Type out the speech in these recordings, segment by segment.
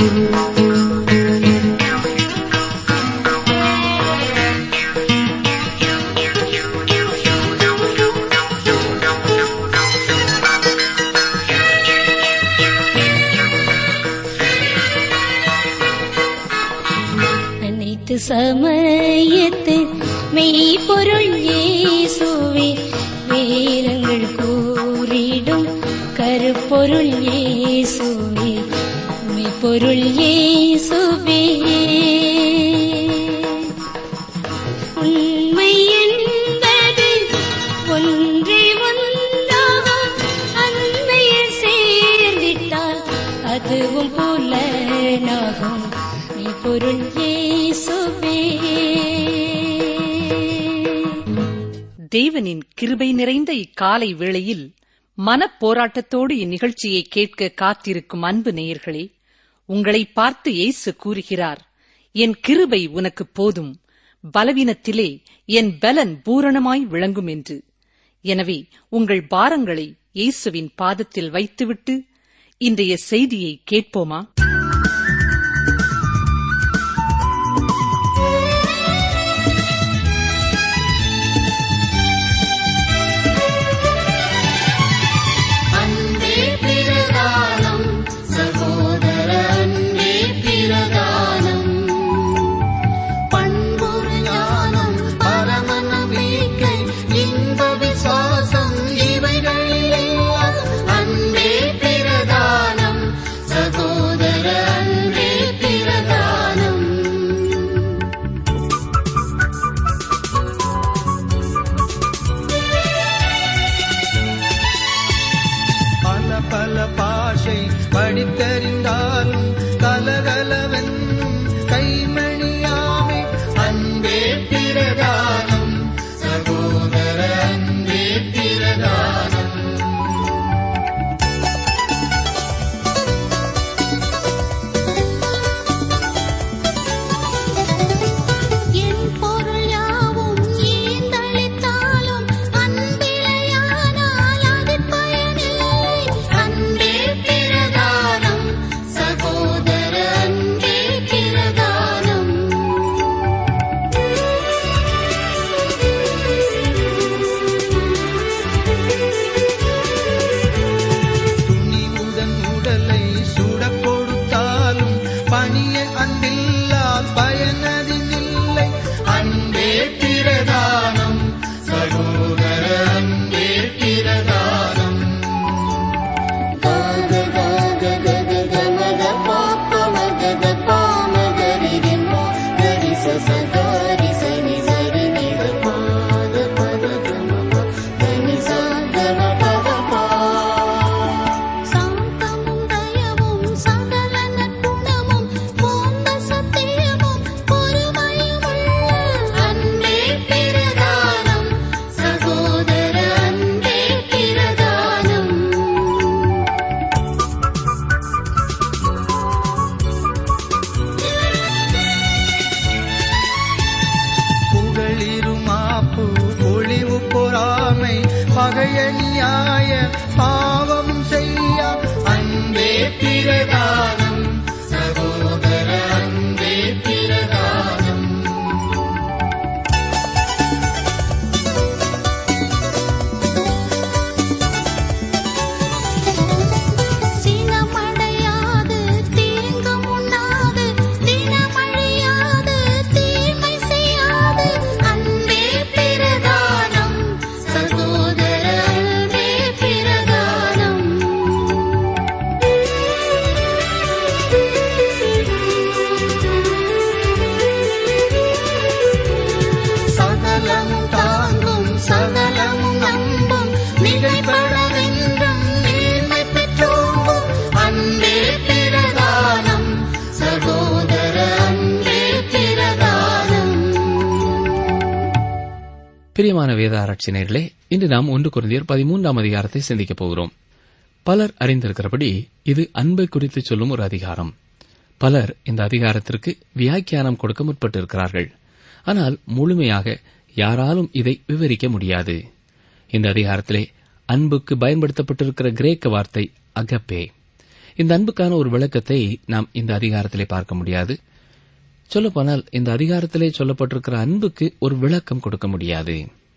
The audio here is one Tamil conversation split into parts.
அனைத்து சமயத்து மெய்ப்பொருள் இயேசுவே வேதங்கள் கூறிடும் கருப்பொருள் இயேசுவே மெய்ப்பொருள் இயேசுவே உண்மை என்பது ஒன்றே ஒன்றாகும் அன்மையில் சேர்ந்திட்டால் அதுவும் புலனாகும் மெய்ப்பொருள் இயேசுவே தேவனின் கிருபை நிறைந்த இக்காலை வேளையில் மனப்போராட்டத்தோடு இந்நிகழ்ச்சியை கேட்க காத்திருக்கும் அன்பு நேயர்களே உங்களை பார்த்து இயேசு கூறுகிறார் என் கிருபை உனக்கு போதும் பலவீனத்திலே என் பலன் பூரணமாய் விளங்கும் என்று எனவே உங்கள் பாரங்களை இயேசுவின் பாதத்தில் வைத்துவிட்டு இன்றைய செய்தியை கேட்போமா அன்பே பிரதானம் சகோதர அன்பே பிரதானம் பண்புரு ஞானம் பரம நம்பிக்கை இன்ப விசுவாசம் இவைகளெல்லாம் அன்பே பிரதானம் சகோதர அன்பே பிரதானம் பல பல பாஷை படித்தறிந்தாலும் கலகலவென்னும் கைமணியாமை அன்பே பிரதானம் சகோதர அன்பே பிரதானம் என் பொருள் யாவும் ஈந்தளித்தாலும் அன்பிலையானால் அது பயனில்லை அன்பே பிரதானம் சகோதர அன்பே பிரதானம் துணிவுடன் உடலை சுடக் கொடுத்தாலும் பணிய அன்பில்லால் பயனதில்லை அன்பே பிரதானம் சகோதர அன்பே பிரதானம் காக காக கக கமக பாப்ப மகக பாமகரிதிமோ கரிச சகாரி சனி சரி நித பாத பத கமக கனி சாகம பத பா சாந்தமும் தயவும் சகல நற்குணமும் போந்த சத்தியமும் பொறுமையும் உள்ள அன்பே பிரதானம் சகோதர அன்பே பிரதானம் புகழிருமாப்பு பொழிவு பொறாமை பகையணியாய பாவம் செய்ய அன்பே பிரதானம் சகோதர அன்பே பிரதானம் சினமடையாது தீங்கும் உண்ணாது தினமழியாது தீமை செய்யாது அன்பே பிரதானம் சகோதர அன்பே பிரதானம் சகலமும் தாங்கும் சகலமும் நம்பும் மிகைப்படவென்றும் மேன்மை பெற்றோங்கும் அன்பே பிரதானம் சகோதர அன்பே பிரதானம் பிரியமான வேத ஆராய்ச்சினர்களே இன்று நாம் ஒன்று குருந்தியர் பதிமூன்றாம் அதிகாரத்தை சிந்திக்கப் போகிறோம் பலர் அறிந்திருக்கிறபடி இது அன்பை குறித்து சொல்லும் ஒரு அதிகாரம் பலர் இந்த அதிகாரத்திற்கு வியாக்கியானம் கொடுக்க முற்பட்டிருக்கிறார்கள் ஆனால் முழுமையாக யாராலும் இதை விவரிக்க முடியாது இந்த அதிகாரத்திலே அன்புக்கு பயன்படுத்தப்பட்டிருக்கிற கிரேக்க வார்த்தை அகப்பே இந்த அன்புக்கான ஒரு விளக்கத்தை நாம் இந்த அதிகாரத்திலே பார்க்க முடியாது சொல்லப்போனால் இந்த அதிகாரத்திலே சொல்லப்பட்டிருக்கிற அன்புக்கு ஒரு விளக்கம் கொடுக்க முடியாது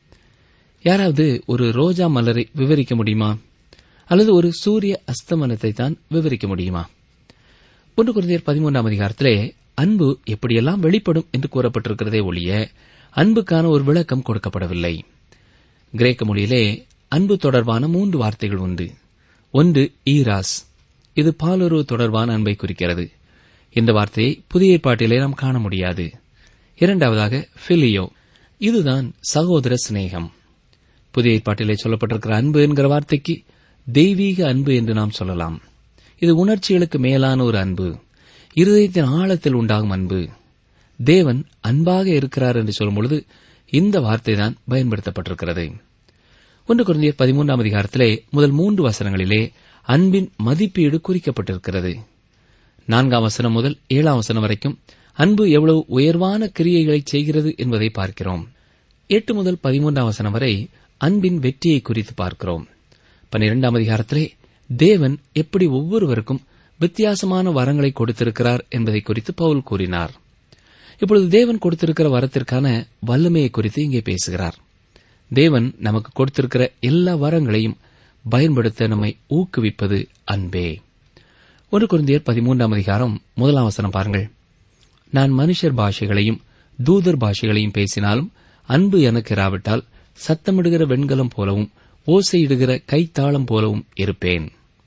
யாராவது ஒரு ரோஜா மலரை விவரிக்க முடியுமா அல்லது ஒரு சூரிய அஸ்தமனத்தை தான் விவரிக்க முடியுமா ஒன்று குருந்தியர் பதிமூன்றாம் அதிகாரத்திலே அன்பு எப்படியெல்லாம் வெளிப்படும் என்று கூறப்பட்டிருக்கிறதே ஒழிய அன்புக்கான ஒரு விளக்கம் கொடுக்கப்படவில்லை கிரேக்க மொழியிலே அன்பு தொடர்பான மூன்று வார்த்தைகள் உண்டு ஒன்று ஈராஸ் இது பாலுறவு தொடர்பான அன்பை குறிக்கிறது இந்த வார்த்தையை புதிய ஏற்பாட்டிலே நாம் காண முடியாது இரண்டாவதாக பிலியோ இதுதான் சகோதர சிநேகம் புதிய ஏற்பாட்டிலே சொல்லப்பட்டிருக்கிற அன்பு என்கிற வார்த்தைக்கு தெய்வீக அன்பு என்று நாம் சொல்லலாம் இது உணர்ச்சிகளுக்கு மேலான ஒரு அன்பு இருதயத்தின் ஆழத்தில் உண்டாகும் அன்பு தேவன் அன்பாக இருக்கிறார் என்று சொல்லும்பொழுது இந்த வார்த்தை தான் பயன்படுத்தப்பட்டிருக்கிறது ஒன்று குழந்தையர் பதிமூன்றாம் அதிகாரத்திலே முதல் மூன்று வசனங்களிலே அன்பின் மதிப்பீடு குறிக்கப்பட்டிருக்கிறது நான்காம் வசனம் முதல் ஏழாம் வசனம் வரைக்கும் அன்பு எவ்வளவு உயர்வான கிரியைகளை செய்கிறது என்பதை பார்க்கிறோம் எட்டு முதல் பதிமூன்றாம் வசனம் வரை அன்பின் வெற்றியை குறித்து பார்க்கிறோம் பன்னிரெண்டாம் அதிகாரத்திலே தேவன் எப்படி ஒவ்வொருவருக்கும் வித்தியாசமான வரங்களை கொடுத்திருக்கிறார் என்பதை குறித்து பவுல் கூறினார் இப்பொழுது தேவன் கொடுத்திருக்கிற வரத்திற்கான வல்லமையை குறித்து இங்கே பேசுகிறார் தேவன் நமக்கு கொடுத்திருக்கிற எல்லா வரங்களையும் பயன்படுத்த நம்மை ஊக்குவிப்பது அன்பே ஒரு குருந்தியர் பதிமூன்றாம் அதிகாரம் முதலாம் வசனம் பாருங்கள் நான் மனுஷர் பாஷைகளையும் தூதர் பாஷைகளையும் பேசினாலும் அன்பு எனக்கு இராவிட்டால் சத்தமிடுகிற வெண்கலம் போலவும் ஓசையிடுகிற கைத்தாளம் போலவும் இருப்பேன்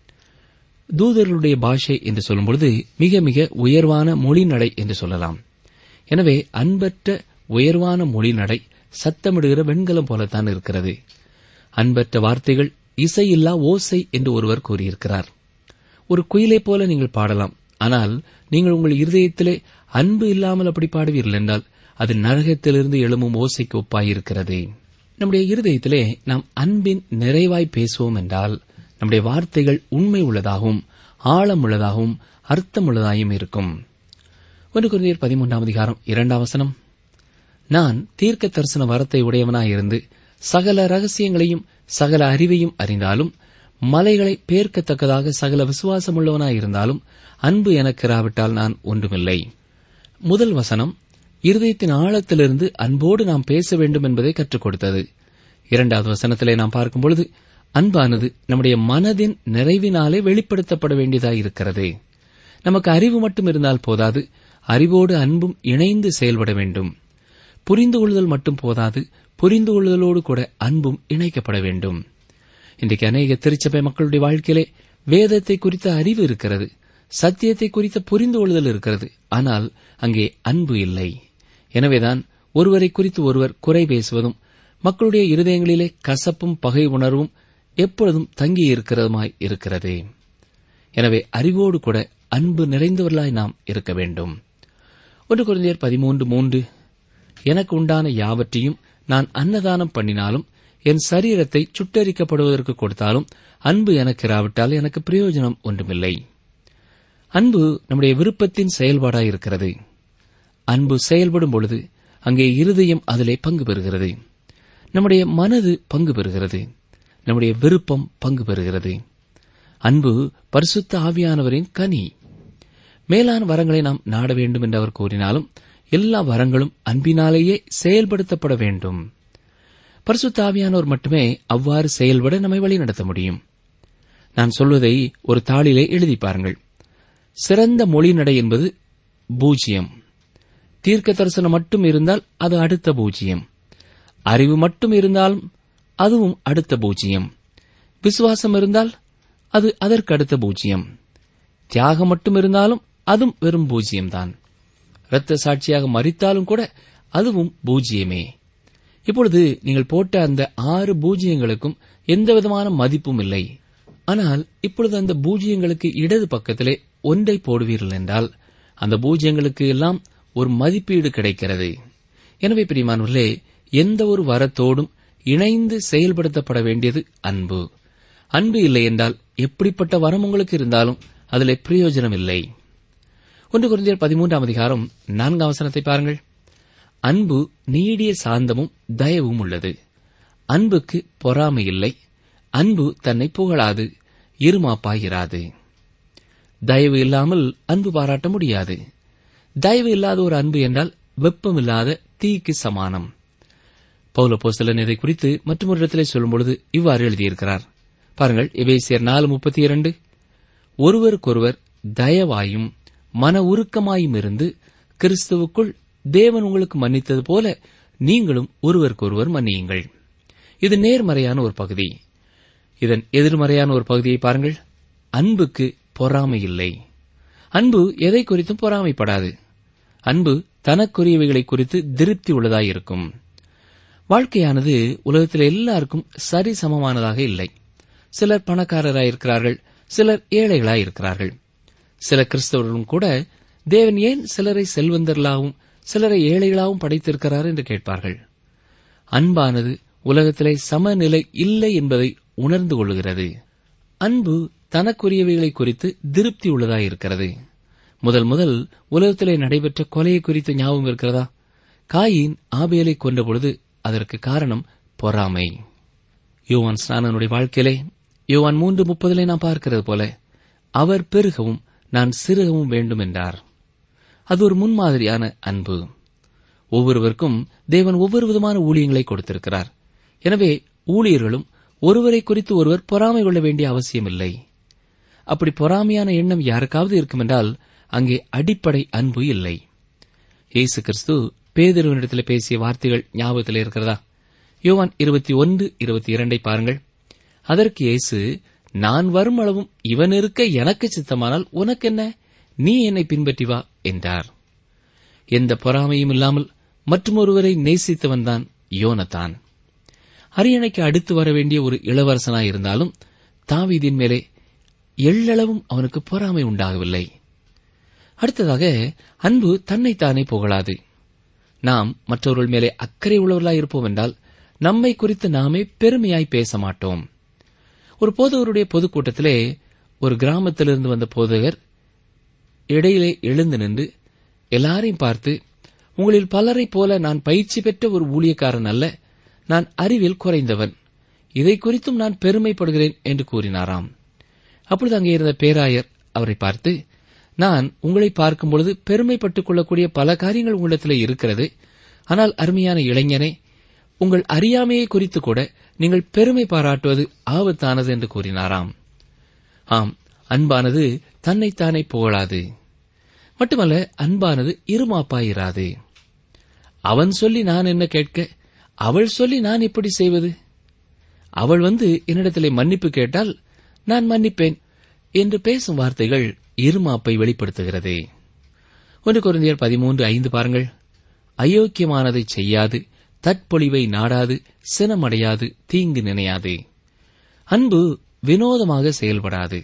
தூதர்களுடைய பாஷை என்று சொல்லும்பொழுது மிக மிக உயர்வான மொழிநடை என்று சொல்லலாம் எனவே அன்பற்ற உயர்வான மொழிநடை சத்தமிடுகிற வெண்கலம் போலத்தான் இருக்கிறது அன்பற்ற வார்த்தைகள் இசையில்லா ஓசை என்று ஒருவர் கூறியிருக்கிறார் ஒரு குயிலைப் போல நீங்கள் பாடலாம் ஆனால் நீங்கள் உங்கள் இருதயத்திலே அன்பு இல்லாமல் அப்படி பாடுவீர்கள் என்றால் அது நரகத்திலிருந்து எழும்பும் ஓசைக்கு ஒப்பாயிருக்கிறது நம்முடைய இருதயத்திலே நாம் அன்பின் நிறைவாய் பேசுவோம் என்றால் நம்முடைய வார்த்தைகள் உண்மை உள்ளதாகவும் ஆழம் உள்ளதாகவும் அர்த்தம் உள்ளதாயும் இருக்கும் ஒன்று குருந்தியர் பதிமூன்றாம் அதிகாரம் இரண்டாம் வசனம் நான் தீர்க்க தரிசன வரத்தை உடையவனாயிருந்து சகல ரகசியங்களையும் சகல அறிவையும் அறிந்தாலும் மலைகளை பேர்க்கத்தக்கதாக சகல விசுவாசமுள்ளவனாயிருந்தாலும் அன்பு எனக்கு இராவிட்டால் நான் ஒன்றுமில்லை முதல் வசனம் இருதயத்தின் ஆழத்திலிருந்து அன்போடு நாம் பேச வேண்டும் என்பதை கற்றுக் கொடுத்தது இரண்டாவது வசனத்திலே நாம் பார்க்கும் பொழுது அன்பானது நம்முடைய மனதின் நிறைவினாலே வெளிப்படுத்தப்பட வேண்டியதாயிருக்கிறது நமக்கு அறிவு மட்டும் இருந்தால் போதாது அறிவோடு அன்பும் இணைந்து செயல்பட வேண்டும் புரிந்து கொள்ளுதல் மட்டும் போதாது புரிந்து கொள்ளுதலோடு கூட அன்பும் இணைக்கப்பட வேண்டும் இன்றைக்கு அநேக திருச்சபை மக்களுடைய வாழ்க்கையிலே வேதத்தை குறித்த அறிவு இருக்கிறது சத்தியத்தை குறித்த புரிந்து கொள்ளுதல் இருக்கிறது ஆனால் அங்கே அன்பு இல்லை எனவேதான் ஒருவரை குறித்து ஒருவர் குறை பேசுவதும் மக்களுடைய இருதயங்களிலே கசப்பும் பகை உணர்வும் எப்பொழுதும் தங்கியிருக்கிறதுமாய் இருக்கிறது எனவே அறிவோடு கூட அன்பு நிறைந்தவர்களாய் நாம் இருக்க வேண்டும் ஒன்று குழந்தையர் பதிமூன்று மூன்று எனக்கு உண்டான யாவற்றையும் நான் அன்னதானம் பண்ணினாலும் என் சரீரத்தை சுட்டரிக்கப்படுவதற்கு கொடுத்தாலும் அன்பு எனக்கு இராவிட்டால் எனக்கு பிரயோஜனம் ஒன்றுமில்லை அன்பு நம்முடைய விருப்பத்தின் செயல்பாடாயிருக்கிறது அன்பு செயல்படும் பொழுது அங்கே இருதயம் அதிலே பங்கு பெறுகிறது நம்முடைய மனது பங்கு பெறுகிறது நம்முடைய விருப்பம் பங்கு பெறுகிறது அன்பு பரிசுத்த ஆவியானவரின் கனி மேலான வரங்களை நாம் நாட வேண்டும் என்று அவர் கூறினாலும் எல்லா வரங்களும் அன்பினாலேயே செயல்படுத்தப்பட வேண்டும் பரிசுத்த ஆவியானவர் மட்டுமே அவ்வாறு செயல்பட நம்மை வழிநடத்த முடியும் நான் சொல்வதை ஒரு தாளிலே எழுதி பாருங்கள் சிறந்த மொழிநடை என்பது பூஜ்யம் தீர்க்க தரிசனம் மட்டும் இருந்தால் அது அடுத்த பூஜ்யம் அறிவு மட்டும் இருந்தாலும் அதுவும் அடுத்த பூஜ்யம் விசுவாசம் இருந்தால் அது அதற்கு அடுத்த பூஜ்யம் தியாகம் மட்டும் இருந்தாலும் அதுவும் வெறும் பூஜ்யம்தான் இரத்த சாட்சியாக மறித்தாலும் கூட அதுவும் பூஜ்யமே இப்பொழுது நீங்கள் போட்ட அந்த ஆறு பூஜ்யங்களுக்கும் எந்தவிதமான மதிப்பும் இல்லை ஆனால் இப்பொழுது அந்த பூஜ்யங்களுக்கு இடது பக்கத்திலே ஒன்றை போடுவீர்கள் என்றால் அந்த பூஜ்யங்களுக்கு எல்லாம் ஒரு மதிப்பீடு கிடைக்கிறது எனவே பிரியமானவர்களே எந்த ஒரு வரத்தோடும் இணைந்து செயல்படுத்தப்பட வேண்டியது அன்பு அன்பு இல்லை என்றால் எப்படிப்பட்ட வரம் உங்களுக்கு இருந்தாலும் அதில் பிரயோஜனம் இல்லை ஒன்று குருந்தியர் பதிமூன்றாம் அதிகாரம் நான்காம் வசனத்தை பாருங்கள் அன்பு நீடிய சாந்தமும் தயவும் உள்ளது அன்புக்கு பொறாமை இல்லை அன்பு தன்னை புகழாது இருமாப்பாயிராது தயவு இல்லாமல் அன்பு பாராட்ட முடியாது தயவு இல்லாத ஒரு அன்பு என்றால் வெப்பமில்லாத தீக்கு சமானம் பௌல போஸ்தலன் இதை குறித்து மற்றொரு இடத்திலே சொல்லும்பொழுது இவ்வாறு எழுதியிருக்கிறார் பாருங்கள் எபேசியர் நாலு முப்பத்தி இரண்டு ஒருவருக்கொருவர் தயவாயும் மன உருக்கமாயும் இருந்து கிறிஸ்துவுக்குள் தேவன் உங்களுக்கு மன்னித்தது போல நீங்களும் ஒருவருக்கொருவர் மன்னியுங்கள் இது நேர்மறையான ஒரு பகுதி இதன் எதிர்மறையான ஒரு பகுதியை பாருங்கள் அன்புக்கு பொறாமை இல்லை அன்பு எதை குறித்தும் பொறாமைப்படாது அன்பு தனக்குரியவைகளை குறித்து திருப்தி உள்ளதாயிருக்கும் வாழ்க்கையானது உலகத்தில் எல்லாருக்கும் சரி சமமானதாக இல்லை சிலர் பணக்காரராயிருக்கிறார்கள் சிலர் ஏழைகளாயிருக்கிறார்கள் சில கிறிஸ்தவர்களும் கூட தேவன் ஏன் சிலரை செல்வந்தர்களாகவும் சிலரை ஏழைகளாகவும் படைத்திருக்கிறார் என்று கேட்பார்கள் அன்பானது உலகத்திலே சமநிலை இல்லை என்பதை உணர்ந்து கொள்கிறது அன்பு தனக்குரியவைகளை குறித்து திருப்தி உள்ளதாயிருக்கிறது முதல் முதல் உலகத்திலே நடைபெற்ற கொலையை குறித்து ஞாபகம் இருக்கிறதா காயின் ஆபேலை கொண்டபொழுது அதற்கு காரணம் பொறாமை யோவான் ஸ்நானனுடைய வாழ்க்கையிலே யோவான் மூன்று முப்பதிலே நாம் பார்க்கிறது போல அவர் பெருகவும் நான் சிறுகவும் வேண்டும் என்றார் அது ஒரு முன்மாதிரியான அன்பு ஒவ்வொருவருக்கும் தேவன் ஒவ்வொரு விதமான ஊழியங்களை கொடுத்திருக்கிறார் எனவே ஊழியர்களும் ஒருவரை குறித்து ஒருவர் பொறாமை கொள்ள வேண்டிய அவசியமில்லை அப்படி பொறாமையான எண்ணம் யாருக்காவது இருக்குமென்றால் அங்கே அடிப்படை அன்பு இல்லை இயேசு கிறிஸ்து பேதிருவனிடத்தில் பேசிய வார்த்தைகள் ஞாபகத்தில் இருக்கிறதா யோவான் இருபத்தி ஒன்று இருபத்தி இரண்டை பாருங்கள் அதற்கு இயேசு நான் வரும் அளவும் இவன் இருக்க எனக்கு சித்தமானால் உனக்கென்ன நீ என்னை பின்பற்றி வா என்றார் எந்த பொறாமையும் இல்லாமல் மற்றொருவரை நேசித்தவன்தான் யோனத்தான் அரியணைக்கு அடுத்து வர வேண்டிய ஒரு இளவரசனாயிருந்தாலும் தாவீதின் மேலே எள்ளளவும் அவனுக்கு பொறாமை உண்டாகவில்லை அடுத்ததாக அன்பு தன்னைத்தானே புகழாது நாம் மற்றவர்கள் மேலே அக்கறை உள்ளவர்களாய் இருப்போம் என்றால் நம்மை குறித்து நாமே பெருமையாய் பேச மாட்டோம் ஒரு போதகருடைய பொதுக்கூட்டத்திலே ஒரு கிராமத்திலிருந்து வந்த போதகர் இடையிலே எழுந்து நின்று எல்லாரையும் பார்த்து உங்களில் பலரைப் போல நான் பயிற்சி பெற்ற ஒரு ஊழியக்காரன் அல்ல நான் அறிவில் குறைந்தவன் இதை குறித்தும் நான் பெருமைப்படுகிறேன் என்று கூறினாராம் அப்பொழுது அங்கே இருந்த பேராயர் அவரை பார்த்து நான் உங்களை பார்க்கும் பொழுது பெருமைப்பட்டுக் கொள்ளக்கூடிய பல காரியங்கள் உங்களிடத்தில் இருக்கிறது ஆனால் அருமையான இளைஞனே உங்கள் அறியாமையை குறித்து கூட நீங்கள் பெருமை பாராட்டுவது ஆபத்தானது என்று கூறினாராம் ஆம் அன்பானது தன்னைத்தானே புகழாது மட்டுமல்ல அன்பானது இருமாப்பாயிராது அவன் சொல்லி நான் என்ன கேட்க அவள் சொல்லி நான் எப்படி செய்வது அவள் வந்து என்னிடத்திலே மன்னிப்பு கேட்டால் நான் மன்னிப்பேன் என்று பேசும் வார்த்தைகள் இருமாப்பை வெளிப்படுத்துகிறது ஒன்று குருந்தியர் பதிமூன்று ஐந்து பாருங்கள் அயோக்கியமானதை செய்யாது தற்பொழிவை நாடாது சினமடையாது தீங்கு நினையாது அன்பு வினோதமாக செயல்படாது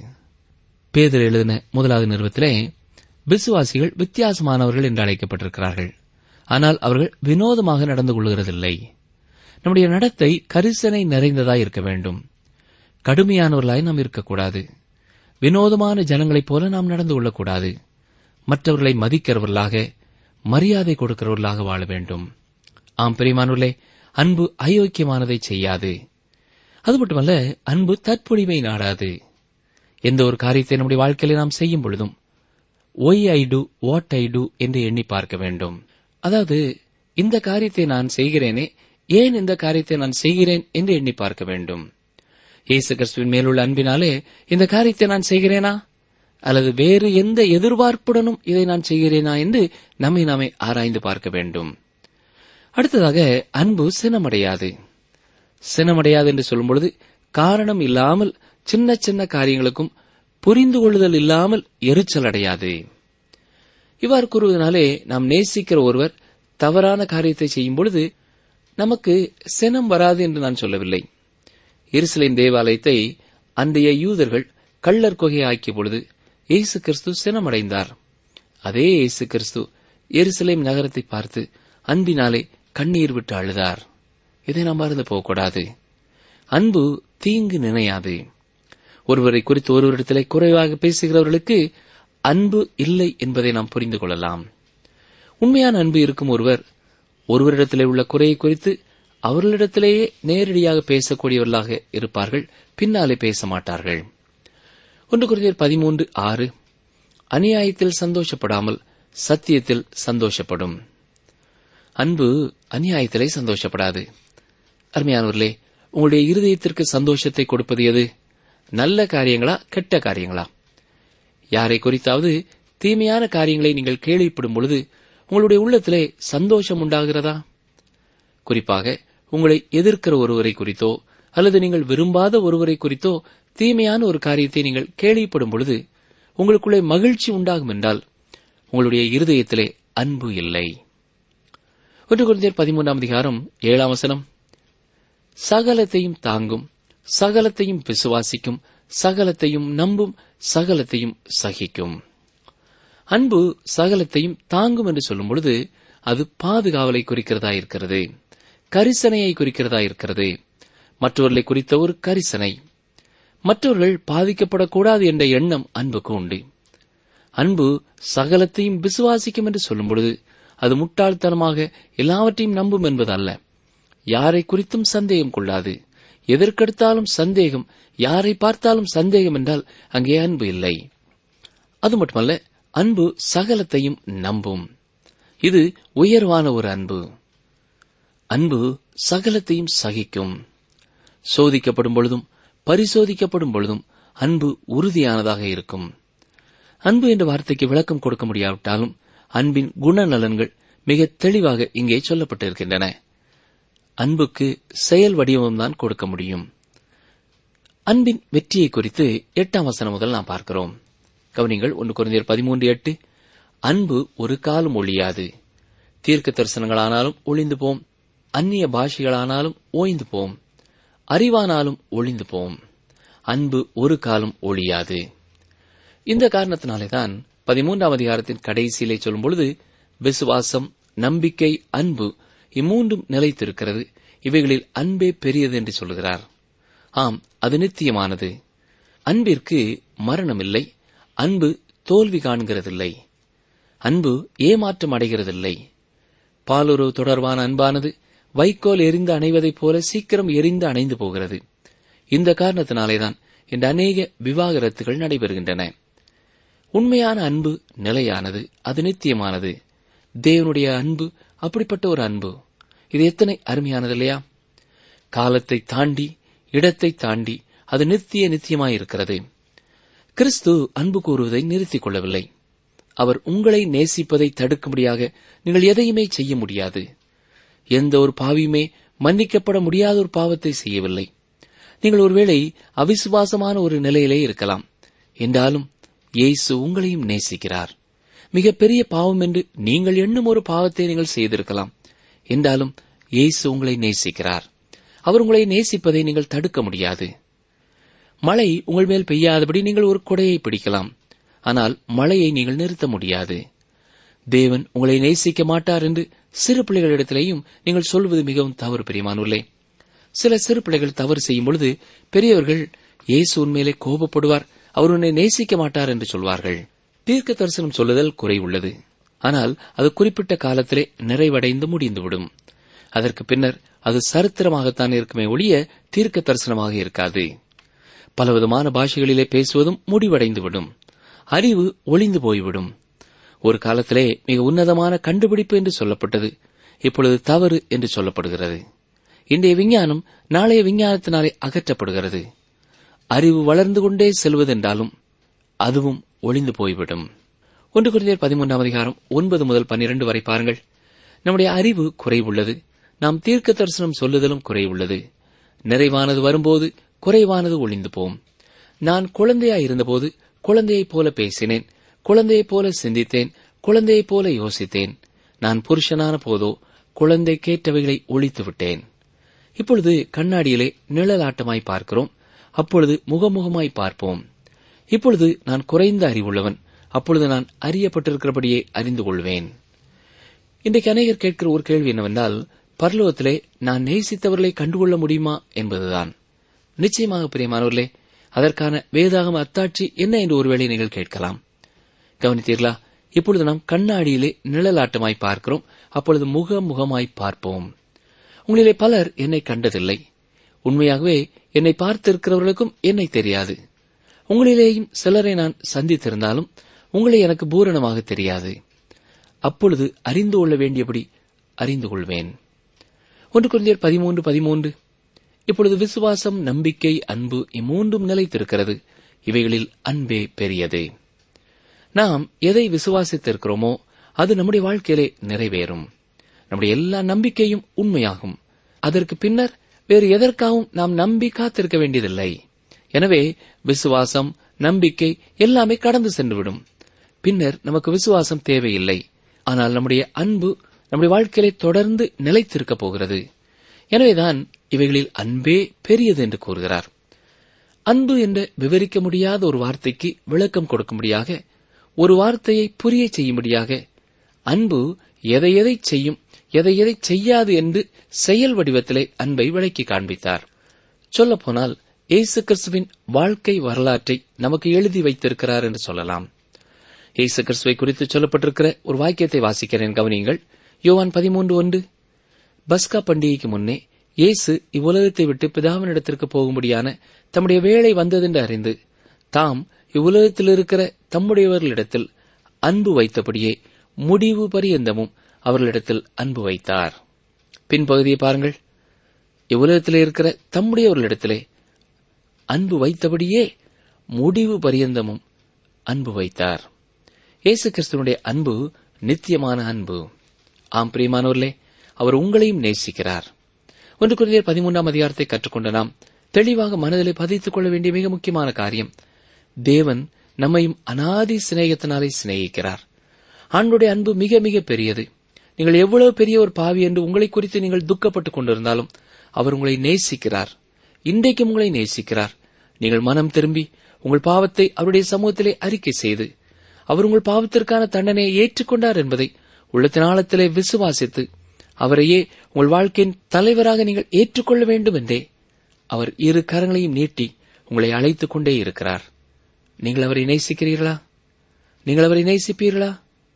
பேதர் எழுதின முதலாவது நிறுவத்திலே விசுவாசிகள் வித்தியாசமானவர்கள் என்று அழைக்கப்பட்டிருக்கிறார்கள் ஆனால் அவர்கள் வினோதமாக நடந்து கொள்கிறதில்லை நம்முடைய நடத்தை கரிசனை நிறைந்ததாய் இருக்க வேண்டும் கடுமையானவர்களாய் நாம் இருக்கக்கூடாது வினோதமான ஜனங்களைப் போல நாம் நடந்து கொள்ளக்கூடாது மற்றவர்களை மதிக்கிறவர்களாக மரியாதை கொடுக்கிறவர்களாக வாழ வேண்டும் ஆம் பெரியமானுள்ளே அன்பு அயோக்கியமானதை செய்யாது அது மட்டுமல்ல அன்பு தற்பொழிவை நாடாது எந்த ஒரு காரியத்தை நம்முடைய வாழ்க்கையில நாம் செய்யும் பொழுதும் why I do what I do என்று எண்ணி பார்க்க வேண்டும் அதாவது இந்த காரியத்தை நான் செய்கிறேனே ஏன் இந்த காரியத்தை நான் செய்கிறேன் என்று எண்ணி பார்க்க வேண்டும் இயேசு கிறிஸ்துவின் மேலுள்ள அன்பினாலே இந்த காரியத்தை நான் செய்கிறேனா அல்லது வேறு எந்த எதிர்பார்ப்புடனும் இதை நான் செய்கிறேனா என்று நம்மை நாமே ஆராய்ந்து பார்க்க வேண்டும் அடுத்ததாக அன்பு சினமடையாது சினமடையாது என்று சொல்லும் பொழுது காரணம் இல்லாமல் சின்ன சின்ன காரியங்களுக்கும் புரிந்து கொள்ளுதல் இல்லாமல் எரிச்சல் அடையாது இவ்வாறு கூறுவதனாலே நாம் நேசிக்கிற ஒருவர் தவறான காரியத்தை செய்யும் பொழுது நமக்கு சினம் வராது என்று நான் சொல்லவில்லை எருசலேம் தேவாலயத்தை அன்றைய யூதர்கள் கள்ளர் கொகை ஆக்கிய பொழுது இயேசு கிறிஸ்து சினமடைந்தார் அதே இயேசு கிறிஸ்து எருசலேம் நகரத்தை பார்த்து அன்பினாலே கண்ணீர் விட்டு அழுதார் இதை நாம் மறந்து போகக்கூடாது அன்பு தீங்கு நினையாது ஒருவரை குறித்து ஒருவரிடத்திலே குறைவாக பேசுகிறவர்களுக்கு அன்பு இல்லை என்பதை நாம் புரிந்து கொள்ளலாம் உண்மையான அன்பு இருக்கும் ஒருவர் ஒருவரிடத்திலே உள்ள குறையை குறித்து அவர்களிடத்திலேயே நேரடியாக பேசக்கூடியவர்களாக இருப்பார்கள் பின்னாலே பேச மாட்டார்கள் ஒன்று குருதியர் பதிமூன்று ஆறு அநியாயத்தில் சந்தோஷப்படாமல் சத்தியத்தில் சந்தோஷப்படும் அன்பு அநியாயத்திலே சந்தோஷப்படாது அருமையானவர்களே உங்களுடைய இருதயத்திற்கு சந்தோஷத்தை கொடுப்பது எது நல்ல காரியங்களா கெட்ட காரியங்களா யாரை குறித்தாவது தீமையான காரியங்களை நீங்கள் கேள்விப்படும் பொழுது உங்களுடைய உள்ளத்திலே சந்தோஷம் உண்டாகிறதா குறிப்பாக உங்களை எதிர்க்கிற ஒருவரை குறித்தோ அல்லது நீங்கள் விரும்பாத ஒருவரை குறித்தோ தீமையான ஒரு காரியத்தை நீங்கள் கேள்விப்படும் பொழுது உங்களுக்குள்ளே மகிழ்ச்சி உண்டாகும் என்றால் உங்களுடைய இருதயத்திலே அன்பு இல்லை ஒன்று குழந்தையர் பதிமூன்றாம் அதிகாரம் ஏழாம் வசனம் சகலத்தையும் தாங்கும் சகலத்தையும் விசுவாசிக்கும் சகலத்தையும் நம்பும் சகலத்தையும் சகிக்கும் அன்பு சகலத்தையும் தாங்கும் என்று சொல்லும் பொழுது அது பாதுகாவலை குறிக்கிறதா இருக்கிறது கரிசனையை குறிக்கிறதா இருக்கிறது மற்றவர்களை குறித்த ஒரு கரிசனை மற்றவர்கள் பாதிக்கப்படக்கூடாது என்ற எண்ணம் அன்புக்கு உண்டு அன்பு சகலத்தையும் விசுவாசிக்கும் என்று சொல்லும் பொழுது அது முட்டாள்தனமாக எல்லாவற்றையும் நம்பும் என்பது அல்ல யாரை குறித்தும் சந்தேகம் கொள்ளாது எதற்கெடுத்தாலும் சந்தேகம் யாரை பார்த்தாலும் சந்தேகம் என்றால் அங்கே அன்பு இல்லை அது மட்டுமல்ல அன்பு சகலத்தையும் நம்பும் இது உயர்வான ஒரு அன்பு அன்பு சகலத்தையும் சகிக்கும் சோதிக்கப்படும் பொழுதும் பரிசோதிக்கப்படும் பொழுதும் அன்பு உறுதியானதாக இருக்கும் அன்பு என்ற வார்த்தைக்கு விளக்கம் கொடுக்க முடியாவிட்டாலும் அன்பின் குணநலன்கள் மிக தெளிவாக இங்கே சொல்லப்பட்டிருக்கின்றன அன்புக்கு செயல் வடிவம்தான் கொடுக்க முடியும் அன்பின் வெற்றியை குறித்து எட்டாம் வசனம் முதல் நாம் பார்க்கிறோம் கவனிங்கள் ஒன்று குறைந்தர் பதிமூன்று எட்டு அன்பு ஒரு காலம் ஒழியாது தீர்க்க தரிசனங்களானாலும் ஒளிந்து போம் அந்நிய பாஷைகளானாலும் ஓய்ந்து போம் அறிவானாலும் ஒளிந்து போம் அன்பு ஒரு காலம் ஒழியாது இந்த காரணத்தினாலேதான் பதிமூன்றாம் அதிகாரத்தின் கடைசியிலே சொல்லும் பொழுது விசுவாசம் நம்பிக்கை அன்பு இம்மூன்றும் நிலைத்திருக்கிறது இவைகளில் அன்பே பெரியது என்று சொல்கிறார் ஆம் அது நித்தியமானது அன்பிற்கு மரணமில்லை அன்பு தோல்வி காண்கிறதில்லை அன்பு ஏமாற்றம் அடைகிறதில்லை பாலுறவு தொடர்பான அன்பானது வைக்கோல் எரிந்து அணைவதைப் போல சீக்கிரம் எரிந்து அணைந்து போகிறது இந்த காரணத்தினாலேதான் இந்த அநேக விவாகரத்துகள் நடைபெறுகின்றன உண்மையான அன்பு நிலையானது அது நித்தியமானது தேவனுடைய அன்பு அப்படிப்பட்ட ஒரு அன்பு இது எத்தனை அருமையானது இல்லையா காலத்தை தாண்டி இடத்தை தாண்டி அது நித்திய நித்தியமாயிருக்கிறது கிறிஸ்து அன்பு கூறுவதை நிறுத்திக் கொள்ளவில்லை அவர் உங்களை நேசிப்பதை தடுக்கும்படியாக நீங்கள் எதையுமே செய்ய முடியாது எந்த ஒரு பாவியுமே மன்னிக்கப்பட முடியாத ஒரு பாவத்தை செய்யவில்லை நீங்கள் ஒருவேளை அவிசுவாசமான ஒரு நிலையிலே இருக்கலாம் என்றாலும் இயேசு உங்களையும் நேசிக்கிறார் மிக பெரிய பாவம் என்று நீங்கள் எண்ணும் ஒரு பாவத்தை நீங்கள் செய்திருக்கலாம் என்றாலும் இயேசு உங்களை நேசிக்கிறார் அவர் உங்களை நேசிப்பதை நீங்கள் தடுக்க முடியாது மழை உங்கள் மேல் பெய்யாதபடி நீங்கள் ஒரு கொடையை பிடிக்கலாம் ஆனால் மழையை நீங்கள் நிறுத்த முடியாது தேவன் உங்களை நேசிக்க மாட்டார் என்று சிறு பிள்ளைகளிடத்திலேயும் நீங்கள் சொல்வது மிகவும் தவறு பிரியமானுள்ளே சில சிறு பிள்ளைகள் தவறு செய்யும் பொழுது பெரியவர்கள் இயேசு உண்மையிலே கோபப்படுவார் அவர் உன்னை நேசிக்க மாட்டார் என்று சொல்வார்கள் தீர்க்க தரிசனம் சொல்லுதல் குறை உள்ளது ஆனால் அது குறிப்பிட்ட காலத்திலே நிறைவடைந்து முடிந்துவிடும் அதற்கு பின்னர் அது சரித்திரமாகத்தான் இருக்குமே ஒழிய தீர்க்க தரிசனமாக இருக்காது பலவிதமான பாஷைகளிலே பேசுவதும் முடிவடைந்துவிடும் அறிவு ஒளிந்து போய்விடும் ஒரு காலத்திலே மிக உன்னதமான கண்டுபிடிப்பு என்று சொல்லப்பட்டது இப்பொழுது தவறு என்று சொல்லப்படுகிறது இன்றைய விஞ்ஞானம் நாளைய விஞ்ஞானத்தினாலே அகற்றப்படுகிறது அறிவு வளர்ந்து கொண்டே செல்வதென்றாலும் அதுவும் ஒளிந்து போய்விடும் ஒன்று குறைந்தர் பதிமூன்றாம் அதிகாரம் ஒன்பது முதல் பன்னிரண்டு வரை பாருங்கள் நம்முடைய அறிவு குறைவுள்ளது நாம் தீர்க்க தரிசனம் சொல்லுதலும் குறைவுள்ளது நிறைவானது வரும்போது குறைவானது ஒளிந்து போம் நான் குழந்தையாய் இருந்தபோது குழந்தையைப் போல பேசினேன் குழந்தையைப் போல சிந்தித்தேன் குழந்தையைப் போல யோசித்தேன் நான் புருஷனான போதோ குழந்தை கேட்டவைகளை ஒழித்து விட்டேன் இப்பொழுது கண்ணாடியிலே நிழலாட்டமாய் பார்க்கிறோம் அப்பொழுது முகமுகமாய் பார்ப்போம் இப்பொழுது நான் குறைந்த அறிவுள்ளவன் அப்பொழுது நான் அறியப்பட்டிருக்கிறபடியே அறிந்து கொள்வேன் இன்றைக்கு அநேகர் கேட்கிற ஒரு கேள்வி என்னவென்றால் பரலோகத்திலே நான் நேசித்தவர்களை கண்டுகொள்ள முடியுமா என்பதுதான் நிச்சயமாக பிரியமானவர்களே அதற்கான வேதாகம அத்தாட்சி என்ன என்று ஒருவேளை நீங்கள் கேட்கலாம் கவனித்தீர்களா இப்பொழுது நாம் கண்ணாடியிலே நிழலாட்டமாய் பார்க்கிறோம் அப்பொழுது முக முகமாய் பார்ப்போம் உங்களிலே பலர் என்னை கண்டதில்லை உண்மையாகவே என்னை பார்த்திருக்கிறவர்களுக்கும் என்னை தெரியாது உங்களிலேயும் சிலரை நான் சந்தித்திருந்தாலும் உங்களை எனக்கு பூரணமாக தெரியாது அப்பொழுது அறிந்து கொள்ள வேண்டியபடி அறிந்து கொள்வேன் ஒன்று குழந்தையர் பதிமூன்று பதிமூன்று இப்பொழுது விசுவாசம் நம்பிக்கை அன்பு இம்மூன்றும் நிலைத்திருக்கிறது இவைகளில் அன்பே பெரியது நாம் எதை விசுவாசித்திருக்கிறோமோ அது நம்முடைய வாழ்க்கையிலே நிறைவேறும் நம்முடைய எல்லா நம்பிக்கையும் உண்மையாகும் அதற்கு பின்னர் வேறு எதற்காகவும் நாம் நம்பி காத்திருக்க வேண்டியதில்லை எனவே விசுவாசம் நம்பிக்கை எல்லாமே கடந்து சென்றுவிடும் பின்னர் நமக்கு விசுவாசம் தேவையில்லை ஆனால் நம்முடைய அன்பு நம்முடைய வாழ்க்கையிலே தொடர்ந்து நிலைத்திருக்கப் போகிறது எனவேதான் இவைகளில் அன்பே பெரியது என்று கூறுகிறார் அன்பு என்று விவரிக்க முடியாத ஒரு வார்த்தைக்கு விளக்கம் கொடுக்கும்படியாக ஒரு வார்த்தையை புரிய செய்யும்படியாக அன்பு எதை எதை செய்யும் எதை எதை செய்யாது என்று செயல் வடிவத்திலே அன்பை விளக்கி காண்பித்தார் சொல்லப்போனால் இயேசு கிறிஸ்துவின் வாழ்க்கை வரலாற்றை நமக்கு எழுதி வைத்திருக்கிறார் என்று சொல்லலாம் இயேசு கிறிஸ்துவை குறித்து சொல்லப்பட்டிருக்கிற ஒரு வாக்கியத்தை வாசிக்கிறேன் கவனியுங்கள் யோவான் பதிமூன்று ஒன்று பஸ்கா பண்டிகைக்கு முன்னே இயேசு இவ்வுலகத்தை விட்டு பிதாவினிடத்திற்கு போகும்படியான தம்முடைய வேலை வந்ததென்று அறிந்து தாம் இவ்வுலகத்தில் இருக்கிற தம்முடையவர்களிடத்தில் அன்பு வைத்தபடியே முடிவு பரியந்தமும் அவர்களிடத்தில் அன்பு வைத்தார் பின்பகுதியை பாருங்கள் இவ்வுலகத்தில் இருக்கிற தம்முடையவர்களிடத்திலே அன்பு வைத்தபடியே முடிவு பரியந்தமும் அன்பு வைத்தார் இயேசு கிறிஸ்துவனுடைய அன்பு நித்தியமான அன்பு ஆம் பிரியமானவர்களே அவர் உங்களையும் நேசிக்கிறார் ஒன்று குறைந்த பதிமூன்றாம் அதிகாரத்தை கற்றுக்கொண்ட நாம் தெளிவாக மனதிலே பதித்துக் கொள்ள வேண்டிய மிக முக்கியமான காரியம் தேவன் நம்மையும் அனாதி சிநேகத்தினாலே சிநேகிக்கிறார் ஆண்டுடைய அன்பு மிக மிக பெரியது நீங்கள் எவ்வளவு பெரிய ஒரு பாவி என்று உங்களை குறித்து நீங்கள் துக்கப்பட்டுக் கொண்டிருந்தாலும் அவர் உங்களை நேசிக்கிறார் இன்றைக்கும் உங்களை நேசிக்கிறார் நீங்கள் மனம் திரும்பி உங்கள் பாவத்தை அவருடைய சமூகத்திலே அறிக்கை செய்து அவர் உங்கள் பாவத்திற்கான தண்டனையை ஏற்றுக்கொண்டார் என்பதை உள்ளத்தின் ஆழத்திலே விசுவாசித்து அவரையே உங்கள் வாழ்க்கையின் தலைவராக நீங்கள் ஏற்றுக்கொள்ள வேண்டும் என்றே அவர் இரு கரங்களையும் நீட்டி உங்களை அழைத்துக் கொண்டே இருக்கிறார் நீங்கள் அவரை நேசிக்கிறீர்களா நீங்கள் அவரை நேசிப்பீர்களா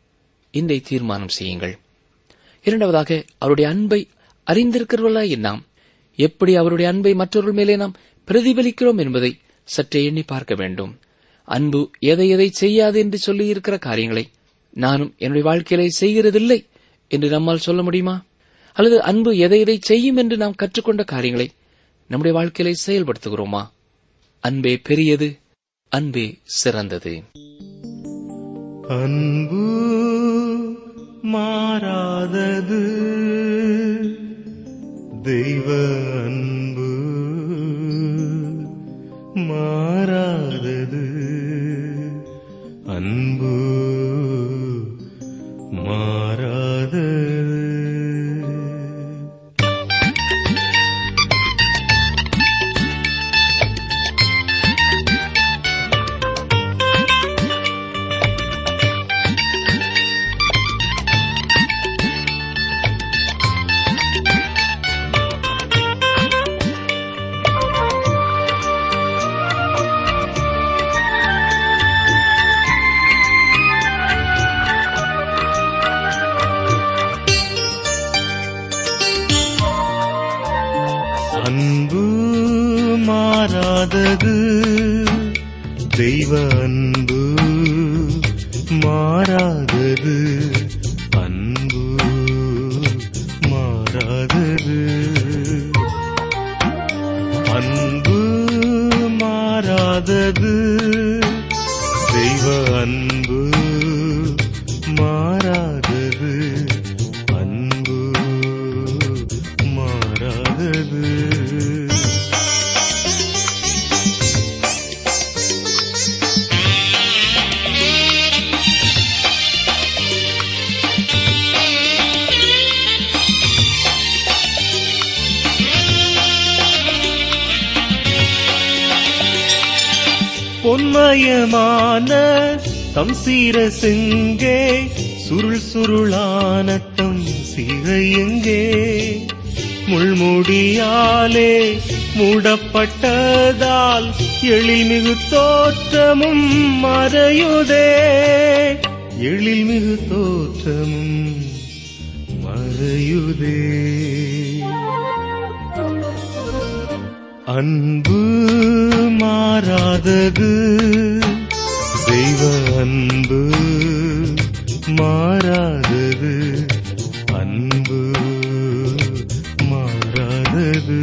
இன்றை தீர்மானம் செய்யுங்கள் இரண்டாவதாக அவருடைய அன்பை அறிந்திருக்கிறவர்களா நாம் எப்படி அவருடைய அன்பை மற்றவர்கள் மேலே நாம் பிரதிபலிக்கிறோம் என்பதை சற்றே எண்ணி பார்க்க வேண்டும் அன்பு எதை எதை செய்யாது என்று சொல்லி இருக்கிற காரியங்களை நானும் என்னுடைய வாழ்க்கையிலே செய்கிறதில்லை என்று நம்மால் சொல்ல முடியுமா அல்லது அன்பு எதை எதை செய்யும் என்று நாம் கற்றுக்கொண்ட காரியங்களை நம்முடைய வாழ்க்கையிலே செயல்படுத்துகிறோமா அன்பே பெரியது அன்பே சிறந்தது அன்பு மாறாதது தெய்வ அன்பு மாறாதது அன்பு மாறாதது அன்பு மாறாதது தெய்வ அன்பு மாறாதது அன்பு மாறாதது அன்பு மாறாதது தெய்வ அன்பு மாறாதது அன்பு மாறாதது பொன்மயமான தம் சீர செங்கே சுருள் சுருளான தம் சிகையெங்கே முள்முடியாலே மூடப்பட்டதால் எழில்மிகு தோற்றமும் மறையுதே எழில்மிகு தோற்றமும் மறையுதே அன்பு மாறாதது தெய்வ தெய்வ அன்பு மாறாதது அன்பு மாறாதது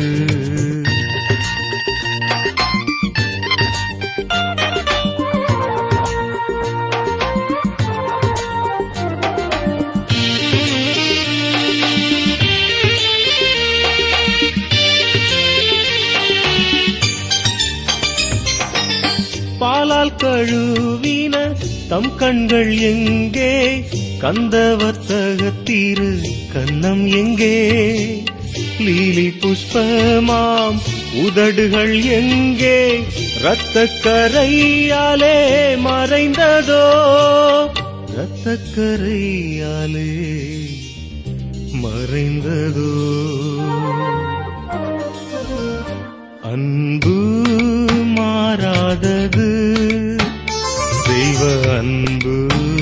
பாலால் கழுவின தம் கண்கள் எங்கே கந்தவர்த்தகத்தீரு கன்னம் எங்கே லீலி புஷ்பமாம் உதடுகள் எங்கே இரத்தக்கரையாலே மறைந்ததோ இரத்தக்கரையாலே மறைந்ததோ அன்பு மாறாதது தெய்வ அன்பு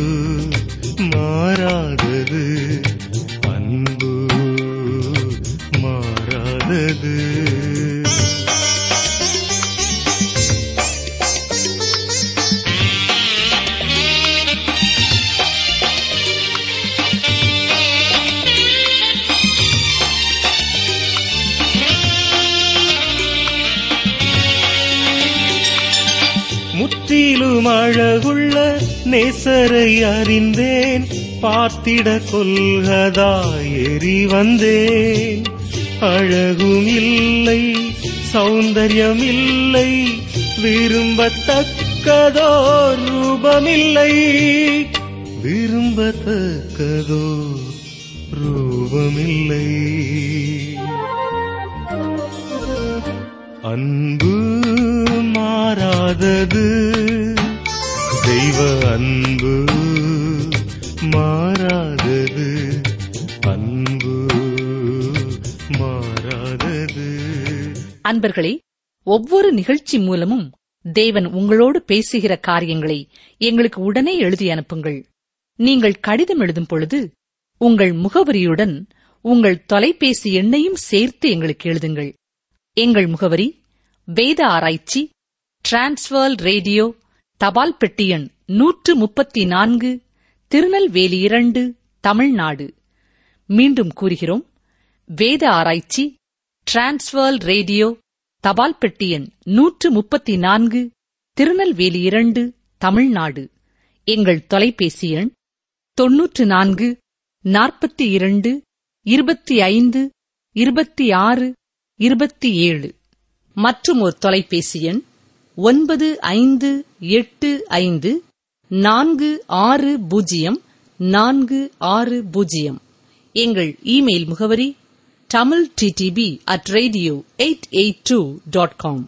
மாறாதது அன்பு மாறாதது முற்றிலும் அழகுள்ள நேசரை அறிந்தேன் பார்த்திட கொள்கதாய் ஏறி வந்தேன் அழகும் இல்லை சௌந்தர்யம் இல்லை விரும்பத்தக்கதோ ரூபமில்லை விரும்பத்தக்கதோ ரூபமில்லை அன்பு மாறாதது தெய்வ அன்பு மாறாதது அன்பு மாறாதது அன்பர்களே ஒவ்வொரு நிகழ்ச்சி மூலமும் தேவன் உங்களோடு பேசுகிற காரியங்களை எங்களுக்கு உடனே எழுதி அனுப்புங்கள் நீங்கள் கடிதம் எழுதும் பொழுது உங்கள் முகவரியுடன் உங்கள் தொலைபேசி எண்ணையும் சேர்த்து எங்களுக்கு எழுதுங்கள் எங்கள் முகவரி வேத ஆராய்ச்சி டிரான்ஸ்வர் ரேடியோ தபால் பெட்டி எண் நூற்று முப்பத்தி நான்கு திருநெல்வேலி இரண்டு தமிழ்நாடு மீண்டும் கூறுகிறோம் வேத ஆராய்ச்சி டிரான்ஸ்வர் ரேடியோ தபால் பெட்டி எண் நூற்று முப்பத்தி நான்கு திருநெல்வேலி இரண்டு தமிழ்நாடு எங்கள் தொலைபேசி எண் தொன்னூற்று நான்கு நாற்பத்தி இரண்டு இருபத்தி ஐந்து இருபத்தி ஆறு இருபத்தி ஏழு மற்றும் ஒரு தொலைபேசி எண் ஒன்பது ஐந்து எட்டு ஐந்து நான்கு ஆறு பூஜ்ஜியம் நான்கு ஆறு பூஜ்ஜியம் எங்கள் இமெயில் முகவரி Tamil DTP at radio eight eight two dot com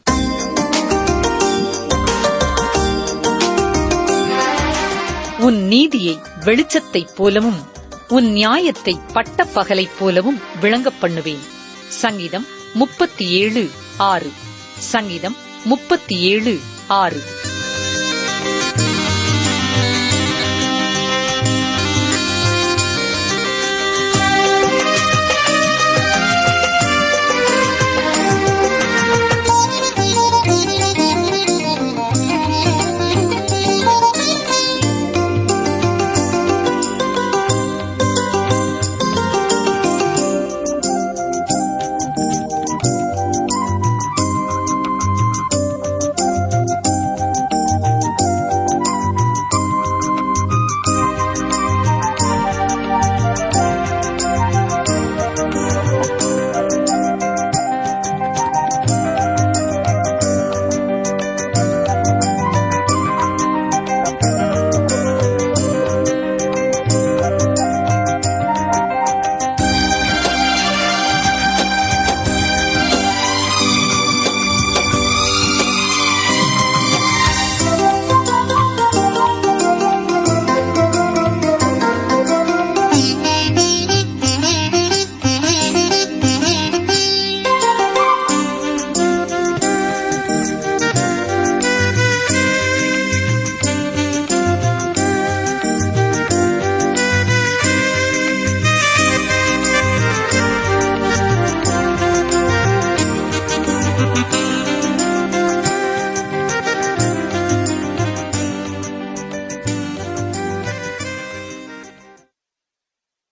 உன் நீதியை வெளிச்சத்தைப் போலவும் உன் நியாயத்தை பட்டப் பகலைப் போலவும் விளங்கப் பண்ணுவேன் சங்கீதம் முப்பத்தி ஏழு ஆறு சங்கீதம் முப்பத்தி ஏழு ஆறு